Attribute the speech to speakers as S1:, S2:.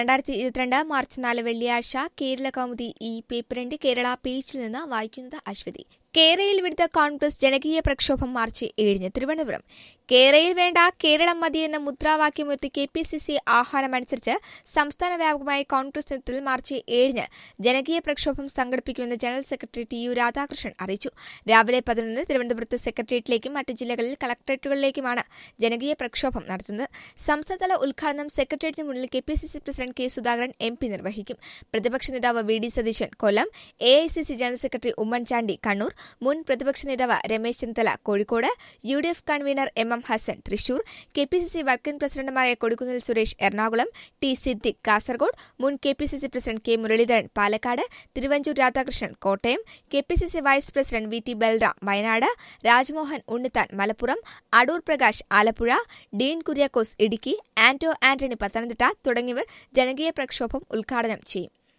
S1: രണ്ടായിരത്തി ഇരുപത്തിരണ്ട് മാർച്ച് നാല് വെള്ളിയാഴ്ച കേരള കൗമുദി ഈ പേപ്പറിന്റെ കേരള പേജിൽ നിന്ന് വായിക്കുന്നത് അശ്വതി കേരയിൽ വിടുത്ത കോൺഗ്രസ് ജനകീയ പ്രക്ഷോഭം മാർച്ച് ഏഴിന് തിരുവനന്തപുരം കേരയിൽ വേണ്ട കേരളം മതി എന്ന മുദ്രാവാക്യമുയർത്തി കെ പി സി സി ആഹ്വാനമനുസരിച്ച് സംസ്ഥാന വ്യാപകമായി കോൺഗ്രസ് നേതൃത്വത്തിൽ മാർച്ച് ഏഴിന് ജനകീയ പ്രക്ഷോഭം സംഘടിപ്പിക്കുമെന്ന് general secretary T U Radhakrishnan അറിയിച്ചു രാവിലെ പതിനൊന്ന് തിരുവനന്തപുരത്ത് സെക്രട്ടേറിയറ്റിലേക്കും മറ്റ് ജില്ലകളിൽ കളക്ടറേറ്റുകളിലേക്കുമാണ് ജനകീയ പ്രക്ഷോഭം നടത്തുന്നത് സംസ്ഥാനതല ഉദ്ഘാടനം സെക്രട്ടേറിയറ്റിന് മുന്നിൽ K P C C president K Sudhakaran M P നിർവഹിക്കും പ്രതിപക്ഷ നേതാവ് V D Satheesan Kollam A I C C general secretary Oommen Chandy Kannur മുൻ പ്രതിപക്ഷ നേതാവ് Ramesh Chennithala Kozhikode U D F convener M M Hassan Thrissur K P C C working പ്രസിഡന്റുമാരായ കൊടിക്കുന്നിൽ സുരേഷ് എറണാകുളം ടി സിദ്ദിഖ് കാസർഗോഡ് മുൻ K P C C president K Muraleedharan Palakkad Thiruvanchoor Radhakrishnan Kottayam K P C C vice president V T Balram Wayanad Rajmohan Unnithan Malappuram Adoor Prakash Alappuzha Dean Kuriakose Idukki Anto Antony Pathanamthitta തുടങ്ങിയവർ ജനകീയ പ്രക്ഷോഭം ഉദ്ഘാടനം ചെയ്യും